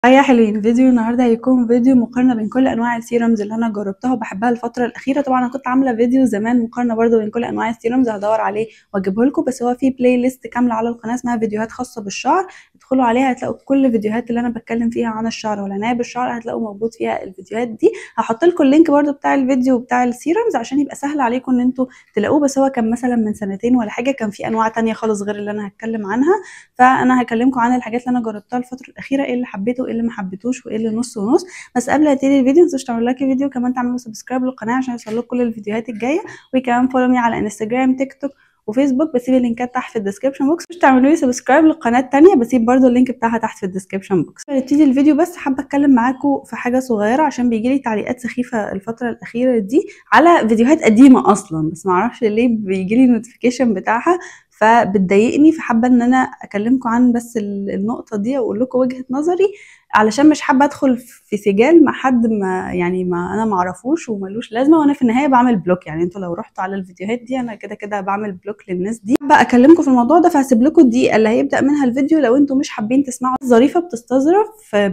هيا يا حلوين فيديو النهارده هيكون فيديو مقارنه بين كل انواع السيرمز اللي انا جربتها وبحبها الفتره الاخيره طبعا انا كنت عامله فيديو زمان مقارنه برضو بين كل انواع السيرمز هدور عليه واجيبه لكم بس هو في بلاي ليست كامله على القناه اسمها فيديوهات خاصه بالشعر ادخلوا عليها هتلاقوا كل الفيديوهات اللي انا بتكلم فيها عن الشعر والعنايه بالشعر هتلاقوا موجود فيها الفيديوهات دي هحط لكم اللينك برضو بتاع الفيديو بتاع السيرمز عشان يبقى سهل عليكم ان انتوا تلاقوه بس هو كان مثلا من سنتين ولا حاجه كان في انواع تانية خالص غير اللي انا هتكلم عنها فانا هكلمكم عن الحاجات اللي انا جربتها الفتره الاخيره ايه اللي حبيته وايه اللي ما حبيتوش وايه اللي نص ونص بس قبل ما ابتدي الفيديو متنسوش تعملوا لايك الفيديو كمان تعملوا سبسكرايب للقناه عشان يوصلكم كل الفيديوهات الجايه وكمان فولو مي على انستجرام تيك توك وفيسبوك بسيب اللينكات تحت في الديسكربشن بوكس مش تعملوا لي سبسكرايب للقناه التانية بسيب برضو اللينك بتاعها تحت في الديسكربشن بوكس نبتدي الفيديو بس حابه اتكلم معاكم في حاجه صغيره عشان بيجي لي تعليقات سخيفه الفتره الاخيره دي على فيديوهات قديمه اصلا بس معرفش ليه بيجي لي النوتيفيكيشن بتاعها فبتضايقني فحابه ان انا اكلمكم عن بس النقطه دي واقول لكم وجهه نظري علشان مش حابه ادخل في سجال مع حد ما يعني ما انا ما اعرفوش وملوش لازمه وانا في النهايه بعمل بلوك يعني انتوا لو رحتوا على الفيديوهات دي انا كده كده بعمل بلوك للناس دي بقى اكلمكم في الموضوع ده فهسيب لكم الدقيقه اللي هيبدا منها الفيديو لو انتوا مش حابين تسمعوا ظريفه بتستظرف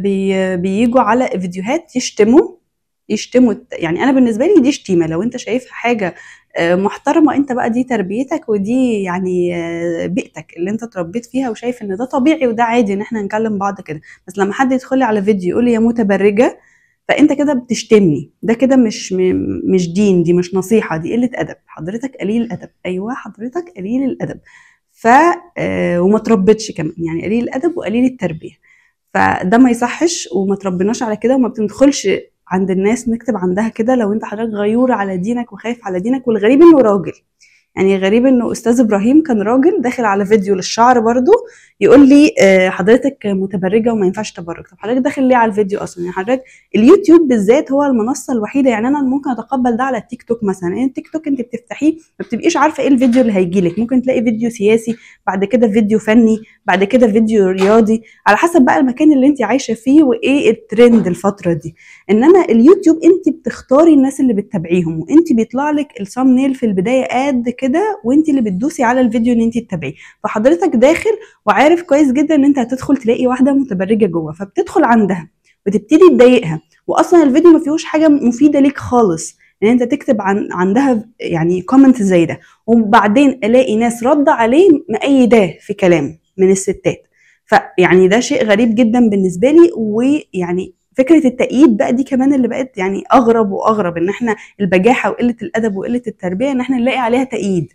فبييجوا على فيديوهات يشتموا يشتموا يعني انا بالنسبه لي دي شتيمه لو انت شايفها حاجه محترمه انت بقى دي تربيتك ودي يعني بيئتك اللي انت اتربيت فيها وشايف ان ده طبيعي وده عادي ان احنا نكلم بعض كده بس لما حد يدخل لي على فيديو يقول لي يا متبرجه فانت كده بتشتمني ده كده مش مش دين دي مش نصيحه دي قله ادب حضرتك قليل الادب ايوه حضرتك قليل الادب ف وما تربتش كمان يعني قليل الادب وقليل التربيه فده ما يصحش وما تربناش على كده وما بندخلش عند الناس نكتب عندها كده لو انت حضرتك غيور على دينك وخايف على دينك والغريب انه راجل يعني غريب انه استاذ ابراهيم كان راجل داخل على فيديو للشعر برضو يقول لي حضرتك متبرجه وما ينفعش تبرج طب حضرتك داخل ليه على الفيديو اصلا يعني حضرتك اليوتيوب بالذات هو المنصه الوحيده يعني انا ممكن اتقبل ده على التيك توك مثلا يعني التيك توك انت بتفتحيه ما بتبقيش عارفه ايه الفيديو اللي هيجي لك ممكن تلاقي فيديو سياسي بعد كده فيديو فني بعد كده فيديو رياضي على حسب بقى المكان اللي انت عايشه فيه وايه الترند الفتره دي انما اليوتيوب انت بتختاري الناس اللي بتتابعيهم وانت بيطلع لك السامنيل في البدايه قد كده وانت اللي بتدوسي على الفيديو ان انت تتابعيه فحضرتك داخل وعارف كويس جدا ان انت هتدخل تلاقي واحده متبرجه جوه فبتدخل عندها وتبتدي تضايقها واصلا الفيديو ما فيهوش حاجه مفيده ليك خالص ان انت تكتب عن عندها يعني كومنت زي ده وبعدين الاقي ناس رد عليه مأيداه في كلام من الستات فيعني ده شيء غريب جدا بالنسبه لي ويعني فكره التأييد بقى دي كمان اللي بقت يعني اغرب واغرب ان احنا البجاحه وقله الادب وقله التربيه ان احنا نلاقي عليها تأييد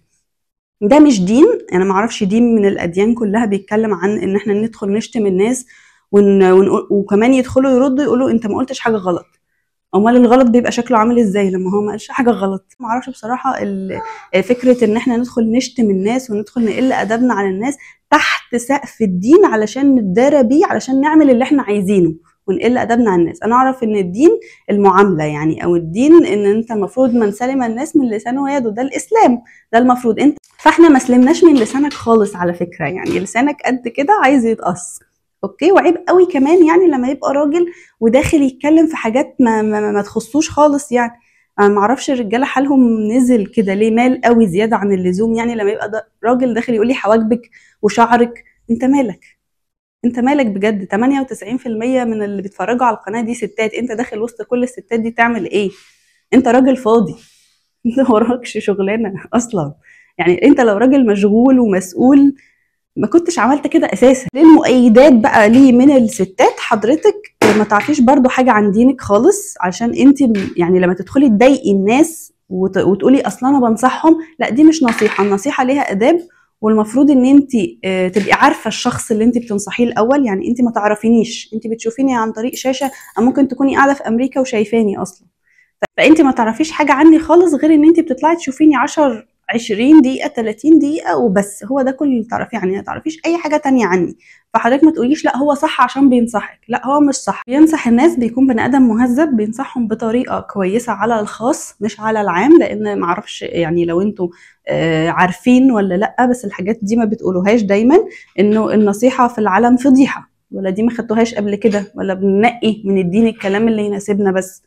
ده مش دين انا ما اعرفش دين من الاديان كلها بيتكلم عن ان احنا ندخل نشتم الناس ون... ون... وكمان يدخلوا يردوا يقولوا انت ما قلتش حاجه غلط امال الغلط بيبقى شكله عامل ازاي لما هو ما قالش حاجه غلط ما اعرفش بصراحه ال... فكره ان احنا ندخل نشتم الناس وندخل نقل ادبنا على الناس تحت سقف الدين علشان نتدارى بيه علشان نعمل اللي احنا عايزينه ونقل ادبنا على الناس انا اعرف ان الدين المعامله يعني او الدين ان انت المفروض من سلم الناس من لسانه ويده ده الاسلام ده المفروض انت فاحنا ما سلمناش من لسانك خالص على فكره يعني لسانك قد كده عايز يتقص اوكي وعيب قوي كمان يعني لما يبقى راجل وداخل يتكلم في حاجات ما, ما, ما تخصوش خالص يعني انا ما اعرفش الرجاله حالهم نزل كده ليه مال قوي زياده عن اللزوم يعني لما يبقى ده راجل داخل يقول لي حواجبك وشعرك انت مالك انت مالك بجد 98% من اللي بيتفرجوا على القناه دي ستات انت داخل وسط كل الستات دي تعمل ايه انت راجل فاضي انت وراكش شغلانه اصلا يعني انت لو راجل مشغول ومسؤول ما كنتش عملت كده اساسا للمؤيدات بقى ليه من الستات حضرتك ما تعرفيش برضو حاجه عن دينك خالص عشان انت يعني لما تدخلي تضايقي الناس وت... وتقولي اصلا انا بنصحهم لا دي مش نصيحه النصيحه ليها اداب والمفروض ان انت تبقي عارفه الشخص اللي انت بتنصحيه الاول يعني انت ما تعرفينيش انت بتشوفيني عن طريق شاشه او ممكن تكوني قاعده في امريكا وشايفاني اصلا فانت ما تعرفيش حاجه عني خالص غير ان انت بتطلعي تشوفيني 10 20 دقيقة 30 دقيقة وبس هو ده كل اللي تعرفيه عني ما تعرفيش أي حاجة تانية عني فحضرتك ما تقوليش لا هو صح عشان بينصحك لا هو مش صح بينصح الناس بيكون بني آدم مهذب بينصحهم بطريقة كويسة على الخاص مش على العام لأن معرفش يعني لو انتوا آه عارفين ولا لا بس الحاجات دي ما بتقولوهاش دايما انه النصيحة في العالم فضيحة ولا دي ما خدتوهاش قبل كده ولا بننقي من الدين الكلام اللي يناسبنا بس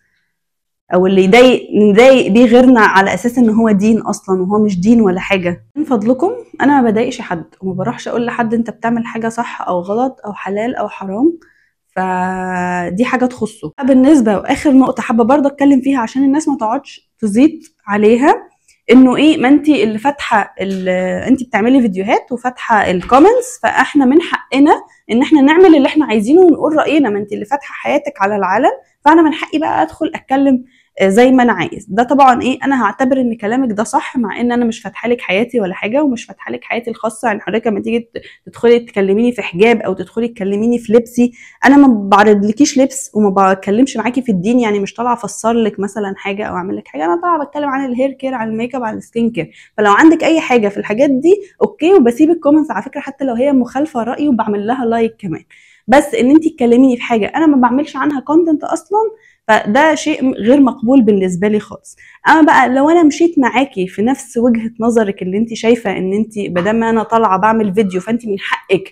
او اللي يضايق نضايق بيه غيرنا على اساس ان هو دين اصلا وهو مش دين ولا حاجه من فضلكم انا ما بضايقش حد وما بروحش اقول لحد انت بتعمل حاجه صح او غلط او حلال او حرام فدي حاجه تخصه بالنسبه واخر نقطه حابه برضه اتكلم فيها عشان الناس ما تقعدش تزيد عليها انه ايه ما انت اللي فاتحه انت بتعملي فيديوهات وفاتحه الكومنتس فاحنا من حقنا ان احنا نعمل اللي احنا عايزينه ونقول راينا ما انت اللي فاتحه حياتك على العلن فانا من حقي بقى ادخل اتكلم زي ما انا عايز ده طبعا ايه انا هعتبر ان كلامك ده صح مع ان انا مش فاتحه لك حياتي ولا حاجه ومش فاتحه لك حياتي الخاصه يعني حضرتك لما تيجي تدخلي تكلميني في حجاب او تدخلي تكلميني في لبسي انا ما بعرضلكيش لبس وما بتكلمش معاكي في الدين يعني مش طالعه افسر لك مثلا حاجه او اعمل لك حاجه انا طالعه بتكلم عن الهير كير عن الميك اب عن السكين كير فلو عندك اي حاجه في الحاجات دي اوكي وبسيب الكومنتس على فكره حتى لو هي مخالفه رايي وبعمل لها لايك كمان بس ان انت تكلميني في حاجه انا ما بعملش عنها كونتنت اصلا فده شيء غير مقبول بالنسبه لي خالص اما بقى لو انا مشيت معاكي في نفس وجهه نظرك اللي انت شايفه ان انت بدل ما انا طالعه بعمل فيديو فانت من حقك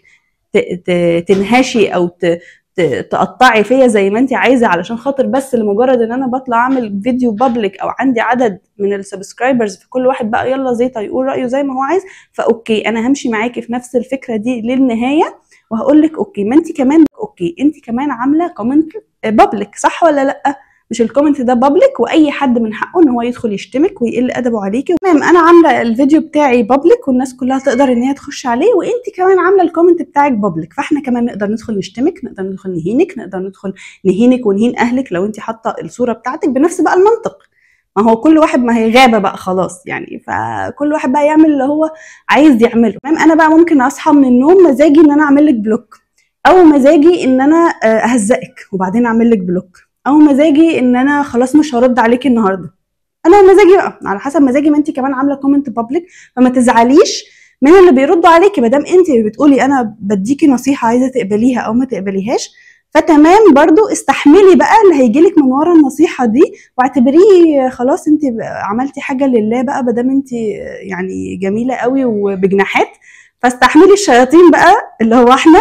تنهشي او تقطعي فيا زي ما انت عايزه علشان خاطر بس لمجرد ان انا بطلع اعمل فيديو بابليك او عندي عدد من السبسكرايبرز فكل واحد بقى يلا زيطه يقول رايه زي ما هو عايز فاوكي انا همشي معاكي في نفس الفكره دي للنهايه وهقول لك اوكي ما انت كمان اوكي انت كمان عامله كومنت بابليك صح ولا لا مش الكومنت ده بابليك واي حد من حقه ان هو يدخل يشتمك ويقل ادبه عليكي تمام انا عامله الفيديو بتاعي بابليك والناس كلها تقدر ان هي تخش عليه وانت كمان عامله الكومنت بتاعك بابليك فاحنا كمان نقدر ندخل نشتمك نقدر ندخل نهينك نقدر ندخل نهينك ونهين اهلك لو انت حاطه الصوره بتاعتك بنفس بقى المنطق ما هو كل واحد ما هي غابه بقى خلاص يعني فكل واحد بقى يعمل اللي هو عايز يعمله تمام انا بقى ممكن اصحى من النوم مزاجي ان انا اعمل لك بلوك او مزاجي ان انا اهزقك وبعدين اعمل لك بلوك او مزاجي ان انا خلاص مش هرد عليكي النهارده انا مزاجي بقى على حسب مزاجي ما انت كمان عامله كومنت بابليك فما تزعليش من اللي بيردوا عليكي ما دام انت بتقولي انا بديكي نصيحه عايزه تقبليها او ما تقبليهاش فتمام برضو استحملي بقى اللي هيجيلك من ورا النصيحه دي واعتبريه خلاص انت عملتي حاجه لله بقى ما دام انت يعني جميله قوي وبجناحات فاستحملي الشياطين بقى اللي هو احنا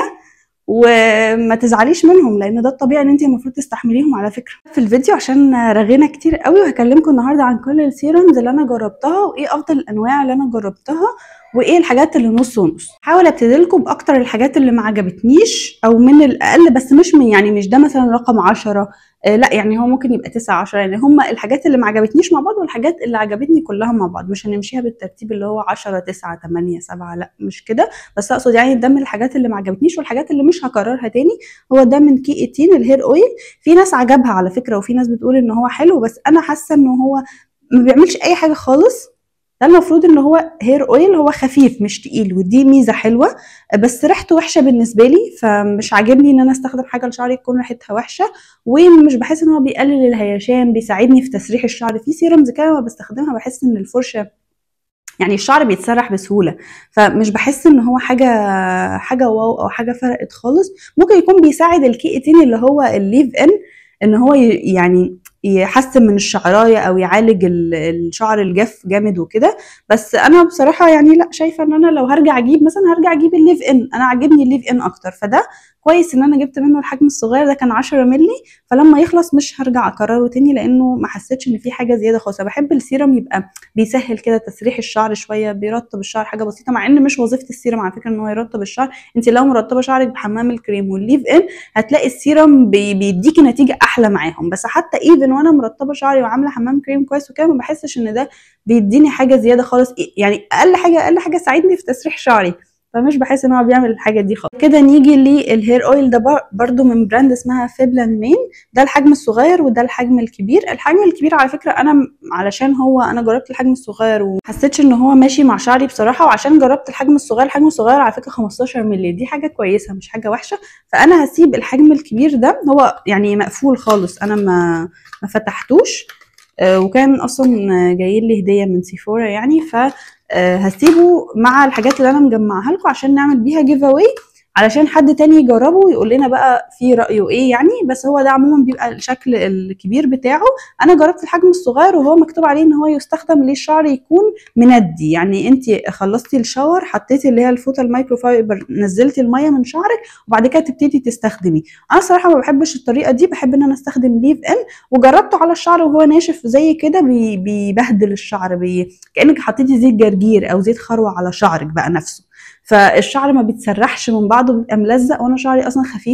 وما تزعليش منهم لان ده الطبيعي ان انت المفروض تستحمليهم على فكره في الفيديو عشان رغينا كتير قوي وهكلمكم النهارده عن كل السيرمز اللي انا جربتها وايه افضل الانواع اللي انا جربتها وايه الحاجات اللي نص ونص حاول ابتدي لكم باكتر الحاجات اللي ما عجبتنيش او من الاقل بس مش من يعني مش ده مثلا رقم 10 آه لا يعني هو ممكن يبقى 9 10 يعني هم الحاجات اللي ما عجبتنيش مع بعض والحاجات اللي عجبتني كلها مع بعض مش هنمشيها بالترتيب اللي هو 10 9 8 7 لا مش كده بس اقصد يعني ده من الحاجات اللي ما عجبتنيش والحاجات اللي مش هكررها تاني هو ده من كي 18 الهير اويل في ناس عجبها على فكره وفي ناس بتقول ان هو حلو بس انا حاسه ان هو ما بيعملش اي حاجه خالص ده المفروض ان هو هير اويل هو خفيف مش تقيل ودي ميزه حلوه بس ريحته وحشه بالنسبه لي فمش عاجبني ان انا استخدم حاجه لشعري تكون ريحتها وحشه ومش بحس ان هو بيقلل الهيشان بيساعدني في تسريح الشعر في سيرمز كده لما بستخدمها بحس ان الفرشه يعني الشعر بيتسرح بسهوله فمش بحس ان هو حاجه حاجه واو او حاجه فرقت خالص ممكن يكون بيساعد الكيئتين اللي هو الليف ان ان هو يعني يحسن من الشعرايه او يعالج الشعر الجاف جامد وكده بس انا بصراحه يعني لا شايفه ان انا لو هرجع اجيب مثلا هرجع اجيب الليف ان انا عاجبني الليف ان اكتر فده كويس ان انا جبت منه الحجم الصغير ده كان 10 مللي فلما يخلص مش هرجع اكرره تاني لانه ما حسيتش ان في حاجه زياده خالص بحب السيرم يبقى بيسهل كده تسريح الشعر شويه بيرطب الشعر حاجه بسيطه مع ان مش وظيفه السيرم على فكره ان هو يرطب الشعر انت لو مرطبه شعرك بحمام الكريم والليف ان هتلاقي السيرم بي بيديكي نتيجه احلى معاهم بس حتى ايفن وانا مرطبه شعري وعامله حمام كريم كويس وكده ما بحسش ان ده بيديني حاجه زياده خالص يعني اقل حاجه اقل حاجه ساعدني في تسريح شعري فمش بحس ان هو بيعمل الحاجه دي خالص كده نيجي للهير اويل ده برضو من براند اسمها فيبلان مين ده الحجم الصغير وده الحجم الكبير الحجم الكبير على فكره انا علشان هو انا جربت الحجم الصغير وحسيتش ان هو ماشي مع شعري بصراحه وعشان جربت الحجم الصغير الحجم الصغير على فكره 15 مللي دي حاجه كويسه مش حاجه وحشه فانا هسيب الحجم الكبير ده هو يعني مقفول خالص انا ما ما فتحتوش وكان اصلا جاي لي هديه من سيفورا يعني ف هسيبه مع الحاجات اللي انا مجمعها لكم عشان نعمل بيها جيف اواي علشان حد تاني يجربه ويقول لنا بقى في رايه ايه يعني بس هو ده عموما بيبقى الشكل الكبير بتاعه انا جربت الحجم الصغير وهو مكتوب عليه ان هو يستخدم للشعر يكون مندي يعني انت خلصتي الشاور حطيتي اللي هي الفوطه المايكرو فايبر نزلتي الميه من شعرك وبعد كده تبتدي تستخدمي انا صراحه ما بحبش الطريقه دي بحب ان انا استخدم ليف ان وجربته على الشعر وهو ناشف زي كده بي بيبهدل الشعر بي كانك حطيتي زيت جرجير او زيت خروع على شعرك بقى نفسه فالشعر ما بيتسرحش من بعضه بيبقى ملزق وانا شعري اصلا خفيف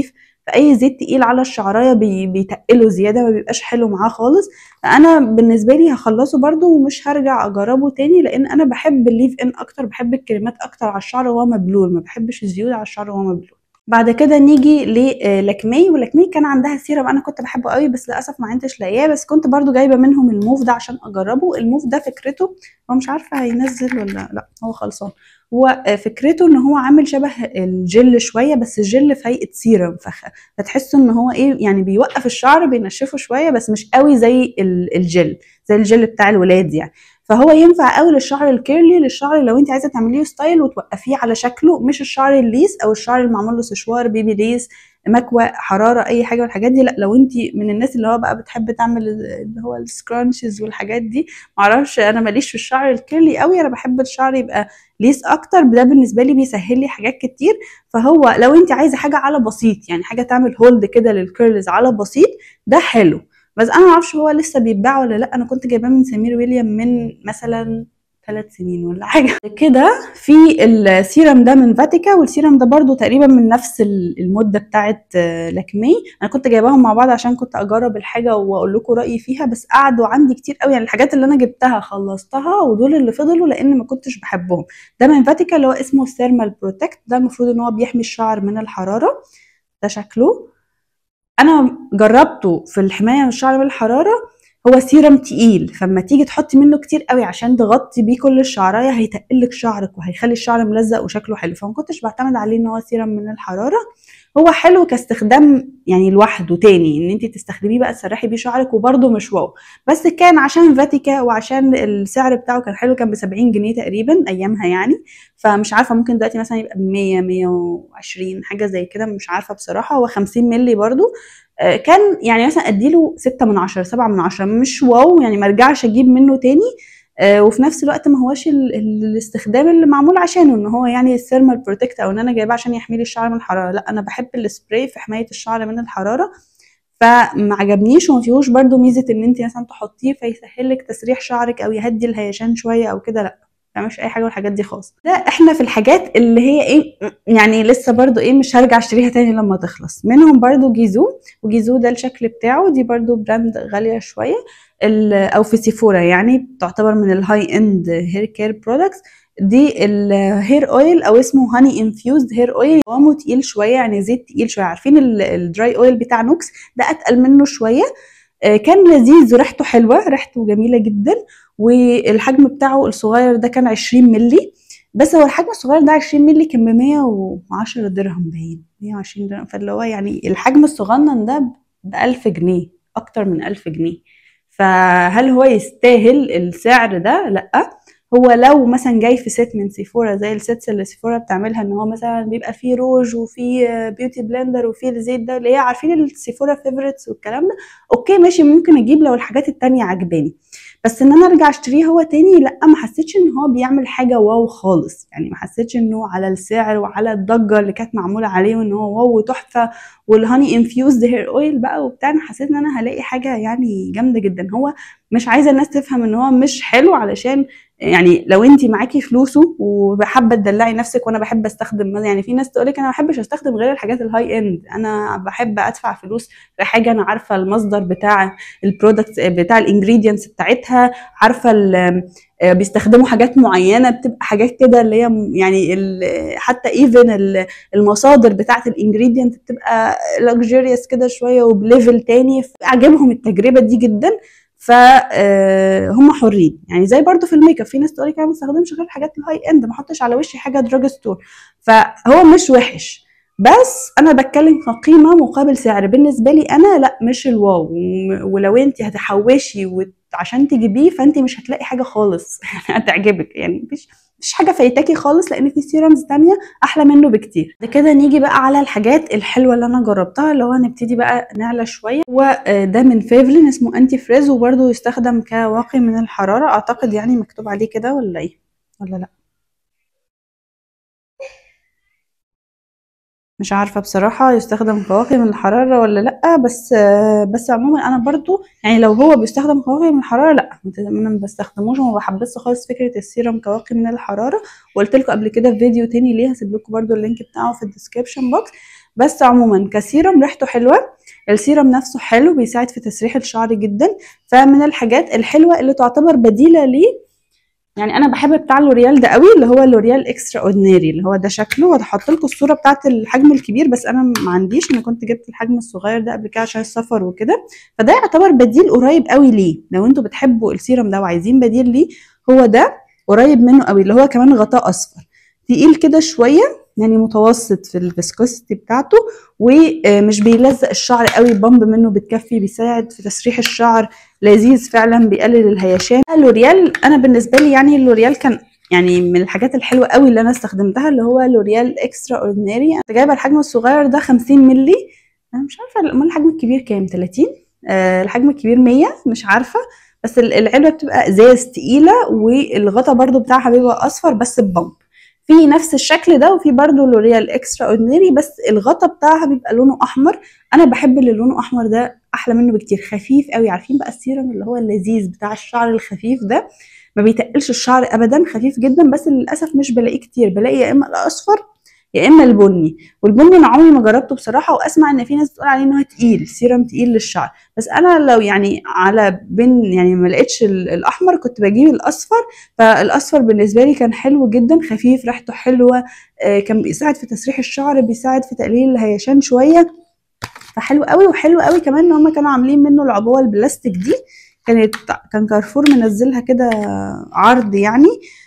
فاي زيت تقيل على الشعرايه بي بيتقله زياده ما بيبقاش حلو معاه خالص فانا بالنسبه لي هخلصه برده ومش هرجع اجربه تاني لان انا بحب الليف ان اكتر بحب الكريمات اكتر على الشعر وهو مبلول ما بحبش الزيوت على الشعر وهو مبلول بعد كده نيجي للاكمي ولاكمي كان عندها سيرم انا كنت بحبه قوي بس للاسف ما عندش لاقياه بس كنت برضو جايبه منهم الموف ده عشان اجربه الموف ده فكرته هو مش عارفه هينزل ولا لا هو خلصان هو فكرته ان هو عامل شبه الجل شويه بس الجل في هيئه سيرم فتحسوا ان هو ايه يعني بيوقف الشعر بينشفه شويه بس مش قوي زي الجل زي الجل بتاع الولاد يعني فهو ينفع قوي للشعر الكيرلي للشعر لو انت عايزه تعمليه ستايل وتوقفيه على شكله مش الشعر الليس او الشعر اللي معمول له سشوار بيبي ليس مكوى حراره اي حاجه من الحاجات دي لا لو انت من الناس اللي هو بقى بتحب تعمل اللي هو السكرانشز والحاجات دي معرفش انا ماليش في الشعر الكيرلي قوي انا بحب الشعر يبقى ليس اكتر ده بالنسبه لي بيسهل لي حاجات كتير فهو لو انت عايزه حاجه على بسيط يعني حاجه تعمل هولد كده للكيرلز على بسيط ده حلو بس انا معرفش هو لسه بيتباع ولا لا انا كنت جايباه من سمير ويليام من مثلا ثلاث سنين ولا حاجه كده في السيرم ده من فاتيكا والسيرم ده برضو تقريبا من نفس المده بتاعه لاكمي انا كنت جايباهم مع بعض عشان كنت اجرب الحاجه واقول لكم رايي فيها بس قعدوا عندي كتير قوي يعني الحاجات اللي انا جبتها خلصتها ودول اللي فضلوا لان ما كنتش بحبهم ده من فاتيكا اللي هو اسمه ثيرمال بروتكت ده المفروض ان هو بيحمي الشعر من الحراره ده شكله انا جربته في الحمايه من الشعر من الحراره هو سيرم تقيل فلما تيجي تحطي منه كتير قوي عشان تغطي بيه كل الشعرايه هيتقلك شعرك وهيخلي الشعر ملزق وشكله حلو فما كنتش بعتمد عليه ان هو سيرم من الحراره هو حلو كاستخدام يعني لوحده تاني ان انت تستخدميه بقى تسرحي بيه شعرك وبرده مش واو بس كان عشان فاتيكا وعشان السعر بتاعه كان حلو كان ب 70 جنيه تقريبا ايامها يعني فمش عارفه ممكن دلوقتي مثلا يبقى ب 100 120 حاجه زي كده مش عارفه بصراحه هو 50 مللي برده كان يعني مثلا اديله 6 من 10 7 من 10 مش واو يعني ما ارجعش اجيب منه تاني آه وفي نفس الوقت ما هوش الاستخدام اللي معمول عشانه ان هو يعني الثيرمال بروتكت او ان انا جايباه عشان يحمي لي الشعر من الحراره لا انا بحب السبراي في حمايه الشعر من الحراره فما عجبنيش وما فيهوش برده ميزه ان انت مثلا تحطيه فيسهل لك تسريح شعرك او يهدي الهيشان شويه او كده لا مش اي حاجه من الحاجات دي خالص ده احنا في الحاجات اللي هي ايه يعني لسه برضو ايه مش هرجع اشتريها تاني لما تخلص منهم برضو جيزو وجيزو ده الشكل بتاعه دي برضو براند غاليه شويه او في سيفورا يعني تعتبر من الهاي اند هير كير برودكتس دي الهير اويل او اسمه هاني انفيوزد هير اويل قوامه تقيل شويه يعني زيت تقيل شويه عارفين الدراي اويل بتاع نوكس ده اتقل منه شويه كان لذيذ وريحته حلوه ريحته جميله جدا والحجم بتاعه الصغير ده كان 20 مللي بس هو الحجم الصغير ده 20 مللي كان ب 110 درهم باين 120 درهم فاللي هو يعني الحجم الصغنن ده ب 1000 جنيه اكتر من 1000 جنيه فهل هو يستاهل السعر ده لا هو لو مثلا جاي في ست من سيفورا زي السيتس اللي سيفورا بتعملها ان هو مثلا بيبقى فيه روج وفيه بيوتي بلندر وفيه الزيت ده اللي هي عارفين السيفورا فيفورتس والكلام ده اوكي ماشي ممكن اجيب لو الحاجات التانية عجباني بس ان انا ارجع اشتريه هو تاني لا ما حسيتش ان هو بيعمل حاجه واو خالص يعني ما حسيتش انه على السعر وعلى الضجه اللي كانت معموله عليه وان هو واو وتحفه والهاني انفيوزد هير اويل بقى وبتاع انا حسيت ان انا هلاقي حاجه يعني جامده جدا هو مش عايزه الناس تفهم ان هو مش حلو علشان يعني لو انت معاكي فلوسه وحابه تدلعي نفسك وانا بحب استخدم يعني في ناس تقول لك انا ما بحبش استخدم غير الحاجات الهاي اند انا بحب ادفع فلوس في حاجه انا عارفه المصدر بتاع البرودكت بتاع الانجريدينتس بتاعتها عارفه بيستخدموا حاجات معينه بتبقى حاجات كده اللي هي يعني حتى ايفن المصادر بتاعه الانجريدينت بتبقى لكجيريوس كده شويه وبليفل تاني عجبهم التجربه دي جدا فهم حرين يعني زي برضو في الميك اب في ناس تقول لك انا ما بستخدمش غير الحاجات الهاي اند ما احطش على وشي حاجه دراج ستور فهو مش وحش بس انا بتكلم كقيمه مقابل سعر بالنسبه لي انا لا مش الواو ولو انت هتحوشي عشان تجيبيه فانت مش هتلاقي حاجه خالص هتعجبك يعني مفيش مفيش حاجه فايتاكي خالص لان في سيرمز تانية احلى منه بكتير ده كده نيجي بقى على الحاجات الحلوه اللي انا جربتها اللي هو هنبتدي بقى نعلى شويه وده من فيفلين اسمه انتي فريز وبرده يستخدم كواقي من الحراره اعتقد يعني مكتوب عليه كده ولا ايه ولا لا مش عارفة بصراحة يستخدم كواقي من الحرارة ولا لأ بس بس عموما أنا برضو يعني لو هو بيستخدم كواقي من الحرارة لأ أنا ما بستخدموش وما بحبسش خالص فكرة السيرم كواقي من الحرارة وقلت لكم قبل كده في فيديو تاني ليه هسيب لكم برضو اللينك بتاعه في الديسكربشن بوكس بس عموما كسيرم ريحته حلوه السيرم نفسه حلو بيساعد في تسريح الشعر جدا فمن الحاجات الحلوه اللي تعتبر بديله ليه يعني انا بحب بتاع لوريال ده قوي اللي هو لوريال اكسترا اوردينري اللي هو ده شكله وهحط لكم الصوره بتاعت الحجم الكبير بس انا ما عنديش انا كنت جبت الحجم الصغير ده قبل كده عشان السفر وكده فده يعتبر بديل قريب قوي ليه لو انتوا بتحبوا السيرم ده وعايزين بديل ليه هو ده قريب منه قوي اللي هو كمان غطاء اصفر تقيل كده شويه يعني متوسط في الفيسكوستي بتاعته ومش بيلزق الشعر قوي بامب منه بتكفي بيساعد في تسريح الشعر لذيذ فعلا بيقلل الهيشان لوريال انا بالنسبه لي يعني لوريال كان يعني من الحاجات الحلوه قوي اللي انا استخدمتها اللي هو لوريال اكسترا اوردينري انا جايبه الحجم الصغير ده 50 مللي انا مش عارفه امال الحجم الكبير كام 30 آه الحجم الكبير 100 مش عارفه بس العلبه بتبقى ازاز تقيله والغطا برضو بتاعها بيبقى اصفر بس ببمب في نفس الشكل ده وفي برضو لوريال اكسترا اوردينري بس الغطا بتاعها بيبقى لونه احمر انا بحب اللي لونه احمر ده احلى منه بكتير خفيف قوي عارفين بقى السيرم اللي هو اللذيذ بتاع الشعر الخفيف ده ما بيتقلش الشعر ابدا خفيف جدا بس للاسف مش بلاقيه كتير بلاقي يا اما الاصفر يا اما البني والبني انا عمري ما جربته بصراحه واسمع ان في ناس بتقول عليه ان هو تقيل سيرم تقيل للشعر بس انا لو يعني على بين يعني ما لقيتش الاحمر كنت بجيب الاصفر فالاصفر بالنسبه لي كان حلو جدا خفيف ريحته حلوه آه كان بيساعد في تسريح الشعر بيساعد في تقليل الهيشان شويه فحلو قوي وحلو قوي كمان ان هم كانوا عاملين منه العبوه البلاستيك دي كانت كان كارفور منزلها كده عرض يعني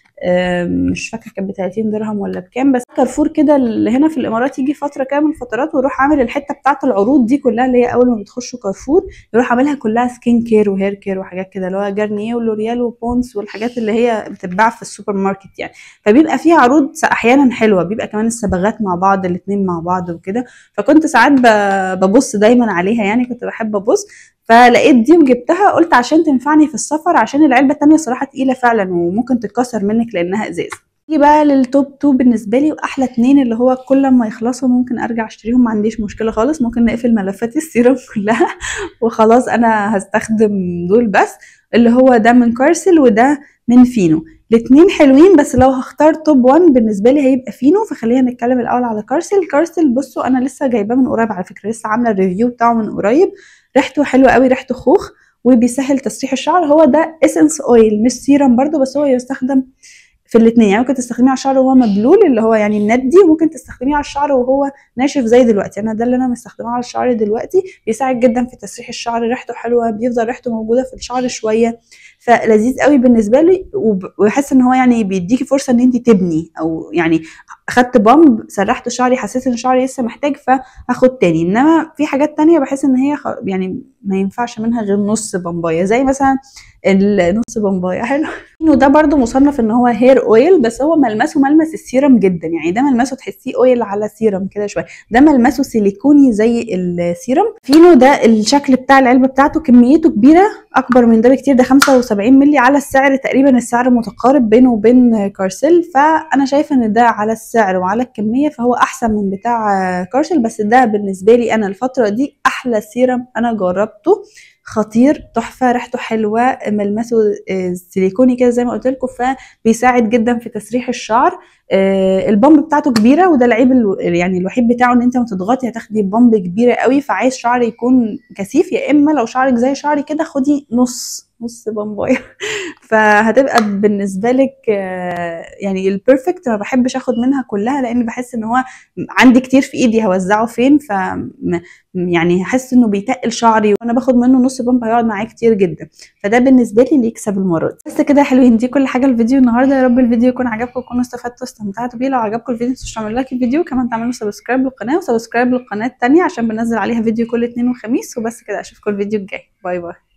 مش فاكره كانت ب 30 درهم ولا بكام بس كارفور كده اللي هنا في الامارات يجي فتره كده من الفترات ويروح عامل الحته بتاعه العروض دي كلها اللي هي اول ما بتخشوا كارفور يروح عاملها كلها سكين كير وهير كير وحاجات كده اللي هو جارنيه ولوريال وبونس والحاجات اللي هي بتتباع في السوبر ماركت يعني فبيبقى فيها عروض احيانا حلوه بيبقى كمان الصبغات مع بعض الاثنين مع بعض وكده فكنت ساعات ببص دايما عليها يعني كنت بحب ابص فلقيت دي وجبتها قلت عشان تنفعني في السفر عشان العلبه التانية صراحه تقيله فعلا وممكن تتكسر منك لانها ازاز نيجي بقى للتوب 2 بالنسبه لي واحلى اتنين اللي هو كل ما يخلصوا ممكن ارجع اشتريهم ما عنديش مشكله خالص ممكن نقفل ملفات السيرم كلها وخلاص انا هستخدم دول بس اللي هو ده من كارسل وده من فينو الاتنين حلوين بس لو هختار توب 1 بالنسبه لي هيبقى فينو فخلينا نتكلم الاول على كارسل كارسل بصوا انا لسه جايباه من قريب على فكره لسه عامله الريفيو بتاعه من قريب ريحته حلوه قوي ريحته خوخ وبيسهل تسريح الشعر هو ده اسنس اويل مش سيرم برضو بس هو يستخدم في الاثنين يعني ممكن تستخدميه على الشعر وهو مبلول اللي هو يعني الندي وممكن تستخدميه على الشعر وهو ناشف زي دلوقتي انا ده اللي انا مستخدماه على الشعر دلوقتي بيساعد جدا في تسريح الشعر ريحته حلوه بيفضل ريحته موجوده في الشعر شويه فلذيذ قوي بالنسبه لي وبحس ان هو يعني بيديكي فرصه ان انت تبني او يعني اخدت بامب سرحت شعري حسيت ان شعري لسه محتاج فاخد تاني انما في حاجات تانية بحس ان هي يعني ما ينفعش منها غير نص بامبايه زي مثلا النص بامبايه حلو انه ده برده مصنف ان هو هير اويل بس هو ملمسه ملمس السيرم جدا يعني ده ملمسه تحسيه اويل على سيرم كده شويه ده ملمسه سيليكوني زي السيرم فينو ده الشكل بتاع العلبه بتاعته كميته كبيره اكبر من ده بكتير ده 75 مللي على السعر تقريبا السعر متقارب بينه وبين كارسل فانا شايفه ان ده على السعر وعلى الكميه فهو احسن من بتاع كارسل بس ده بالنسبه لي انا الفتره دي احلى سيرم انا جربته خطير تحفه ريحته حلوه ملمسه سيليكوني كده زي ما قلت لكم فبيساعد جدا في تسريح الشعر البامب بتاعته كبيره وده العيب يعني الوحيد بتاعه ان انت لما تضغطي هتاخدي بامب كبيره قوي فعايز شعر يكون كثيف يا اما لو شعرك زي شعري كده خدي نص نص بامبايه فهتبقى بالنسبه لك يعني البيرفكت ما بحبش اخد منها كلها لان بحس ان هو عندي كتير في ايدي هوزعه فين ف يعني هحس انه بيتقل شعري وانا باخد منه نص بامب هيقعد معايا كتير جدا فده بالنسبه لي اللي يكسب المره دي بس كده حلوين دي كل حاجه الفيديو النهارده يا رب الفيديو يكون عجبكم وتكونوا استفدتوا واستمتعتوا بيه لو عجبكم الفيديو متنسوش تعملوا لايك الفيديو كمان تعملوا سبسكرايب للقناه وسبسكرايب للقناه التانية عشان بنزل عليها فيديو كل اثنين وخميس وبس كده اشوفكم الفيديو الجاي باي باي